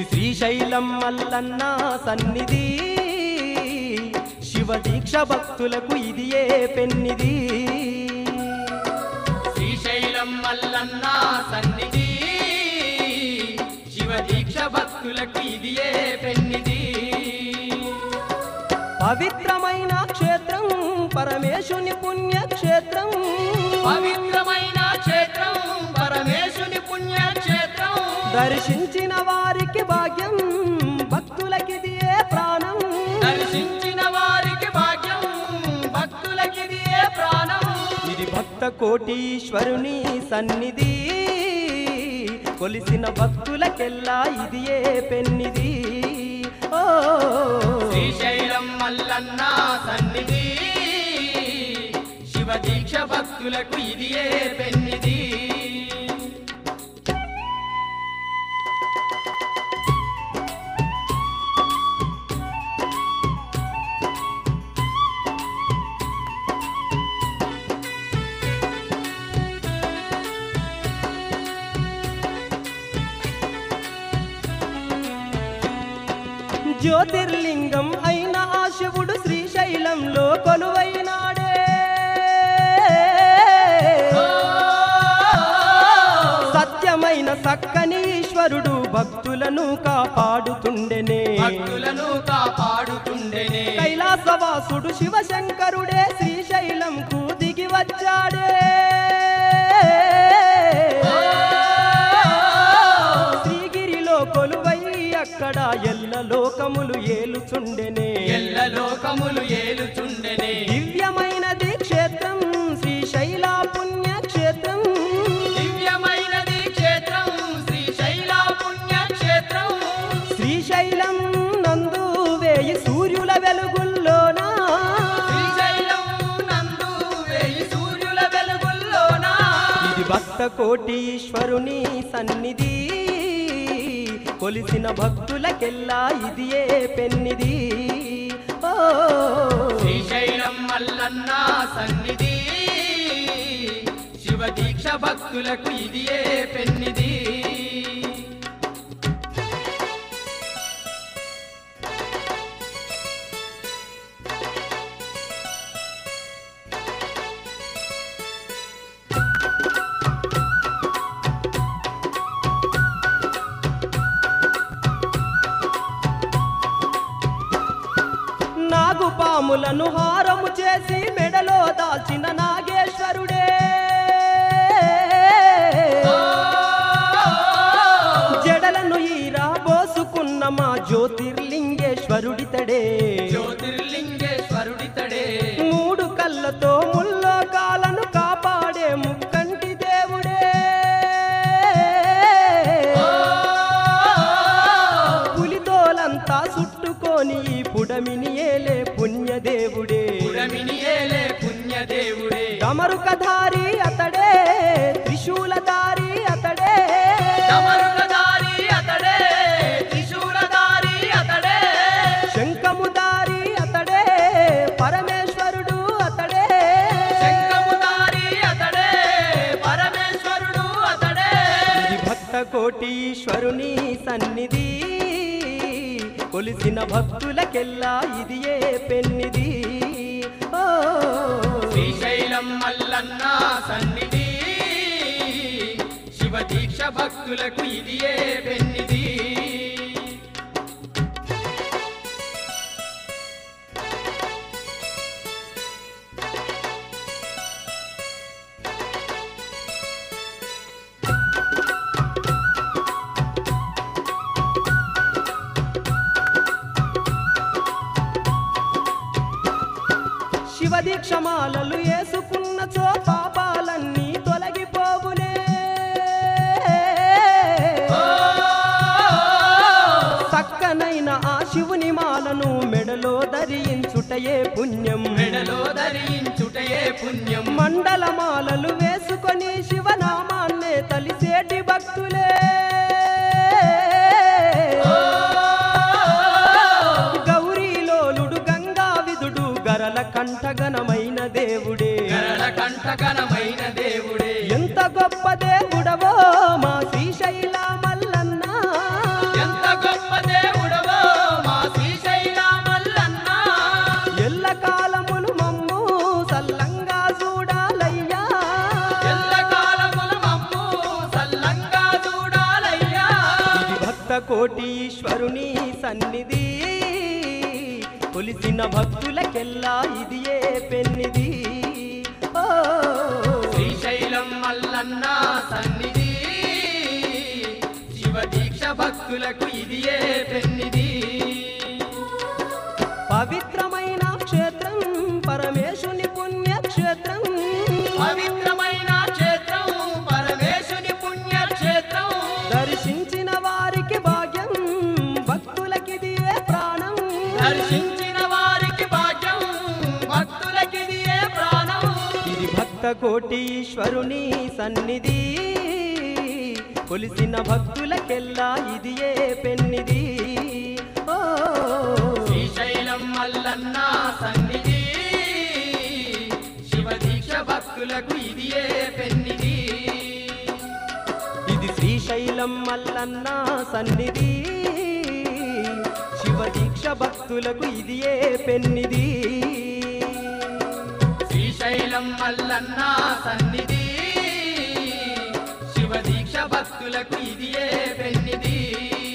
ఇది శ్రీశైలం మల్లన్న సన్నిధి శివ దీక్ష భక్తులకు ఇది ఏ పెన్నిది శ్రీశైలం మల్లన్న సన్నిధి శివ దీక్ష భక్తులకు ఇది ఏ పెన్నిది పవిత్రమైన క్షేత్రం పరమేశుని పుణ్యక్షేత్రం పవిత్రమైన క్షేత్రం పరమేశుని పుణ్యక్షేత్రం దర్శించిన వారికి భాగ్యం భక్తులకిది ఏ ప్రాణం దర్శించిన వారికి భాగ్యం భక్తులకిది ఏ ప్రాణం ఇది భక్త కోటీశ్వరుని సన్నిధి కొలిసిన భక్తులకెల్లా ఇది ఏ పెన్నిది ఓ శ్రీశైలం మల్లన్న సన్నిధి శివ దీక్ష భక్తులకు ఇది ఏ పెన్నిది జ్యోతిర్లింగం అయిన ఆ శివుడు శ్రీశైలంలో కొలువైనాడే సత్యమైన సక్కని ఈశ్వరుడు భక్తులను కాపాడుతుండెనే భక్తులను కాపాడుతుండెనే కైలాసవాసుడు శివశంకరుడే శ్రీశైలంకు దిగి వచ్చాడే శ్రీగిరిలో కొలువై అక్కడ ఎల్ల లోకములు ఏలుచుండెనే ఎల్ల లోకములు ఏలుచుండెనే దివ్యమైనది క్షేత్రం శ్రీశైల పుణ్యక్షేత్రం దివ్యమైనది క్షేత్రం శ్రీశైల పుణ్యక్షేత్రం శ్రీశైలం నందు వేయి సూర్యుల వెలుగుల్లోనా శ్రీశైలం నందు వేయి సూర్యుల వెలుగుల్లోనా ఇది భక్త కోటీశ్వరుని సన్నిధి కొలిసిన భక్తులకెల్లా ఇది ఏ పెన్నిది ఓ శ్రీశైలం మల్లన్న సన్నిధి శివ దీక్ష భక్తులకు ఇది ఏ పెన్నిది నాగుపాములను హారము చేసి మెడలో దాల్చిన నాగేశ్వరుడే జడలను ఈరా పోసుకున్న మా జ్యోతిర్లింగేశ్వరుడితడే జ్యోతిర్లింగేశ్వరుడితడే మూడు కళ్ళతో ముల్లోకాలను కాపాడే ముక్కంటి దేవుడే పులితోలంతా చుట్టుకొని ఈ పుడమిని ఏలే పుణ్యదేవుడే పురమిని ఏలే పుణ్యదేవుడే డమరుకధారి అతడే త్రిశూలధారి అతడే డమరుకధారి అతడే త్రిశూలధారి అతడే శంఖముదారి అతడే పరమేశ్వరుడు అతడే శంఖముదారి అతడే పరమేశ్వరుడు అతడే ఇది భక్త కోటీశ్వరుని సన్నిధి కొలిసిన భక్తులకెల్లా ఇది ఏ పెన్నిది ఓ శ్రీశైలం మల్లన్న సన్నిధి శివ దీక్ష భక్తులకు ఇది ఏ పెన్నిది శివ దీక్షమాలలు వేసుకున్న చో పాపాలన్నీ తొలగిపోవునే చక్కనైన ఆ శివుని మాలను మెడలో ధరించుటయే పుణ్యం మెడలో ధరించుటయే పుణ్యం మండల మాలలు వేసుకొని శివనామాన్నే తలిసేటి భక్తులే గౌరీలోలుడు గంగా విదుడు గరల కంఠగణమైన దేవుడే గరళ కంఠగణమైన దేవుడే ఎంత గొప్ప దేవుడవో మా శ్రీశైల మల్లన్న ఎంత గొప్ప కోటి ఈశ్వరుని సన్నిధి కొలిసిన భక్తులకెల్లా ఇది ఏ పెన్నిది ఓ శ్రీశైలం మల్లన్న సన్నిధి శివ దీక్ష భక్తులకు ఇది ఏ పెన్నిది పవిత్రమైన క్షేత్రం పరమేశుని పుణ్యక్షేత్రం పవిత్రమైన క్షేత్రం పరమేశుని పుణ్యక్షేత్రం దర్శించిన వారికి భాగ్యం భక్తులకిది ఏ ప్రాణం దర్శించిన వారికి భాగ్యం భక్తులకిది ఏ ప్రాణం ఇది భక్త కోటి ఈశ్వరుని సన్నిధి కొలిసిన భక్తులకెల్లా ఇది ఏ పెన్నిది ఓ శ్రీశైలం మల్లన్న సన్నిధి శివ దీక్ష భక్తులకు ఇది ఏ పెన్నిది ఇది శ్రీశైలం మల్లన్న సన్నిధి శివ దీక్ష భక్తులకు ఇది ఏ పెన్నిది శ్రీశైలం మల్లన్న సన్నిధి శివ దీక్ష భక్తులకు ఇది ఏ పెన్నిది